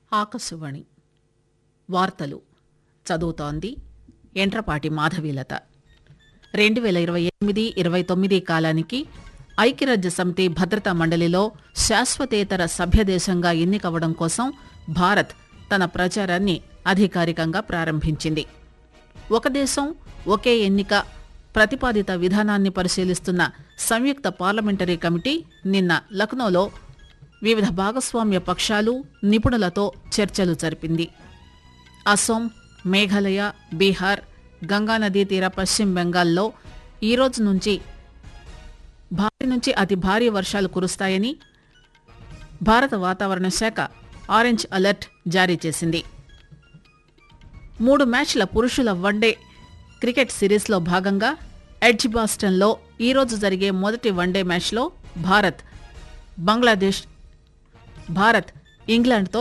ఆకాశవాణి వార్తలు చదువుతోంది ఎంట్రపాటి మాధవీలత రెండు వేల ఇరవై ఎనిమిది ఇరవై తొమ్మిది కాలానికి ఐక్యరాజ్య సమితి భద్రతా మండలిలో శాశ్వతేతర సభ్యదేశంగా ఎన్నికవడం కోసం భారత్ తన ప్రచారాన్ని అధికారికంగా ప్రారంభించింది ఒక దేశం ఒకే ఎన్నిక ప్రతిపాదిత విధానాన్ని పరిశీలిస్తున్న సంయుక్త పార్లమెంటరీ కమిటీ నిన్న లక్నోలో వివిధ భాగస్వామ్య పక్షాలు నిపుణులతో చర్చలు జరిపింది అసోం మేఘాలయ బీహార్ గంగానదీ తీర పశ్చిమ బెంగాల్లో ఈ రోజు నుంచి భారీ నుంచి అతి భారీ వర్షాలు కురుస్తాయని భారత వాతావరణ శాఖ ఆరెంజ్ అలర్ట్ జారీ చేసింది మూడు మ్యాచ్ల పురుషుల వన్డే క్రికెట్ సిరీస్లో భాగంగా ఎడ్జ్బాస్టన్లో ఈరోజు జరిగే మొదటి వన్డే మ్యాచ్లో భారత్ బంగ్లాదేశ్ భారత్ ఇంగ్లాండ్తో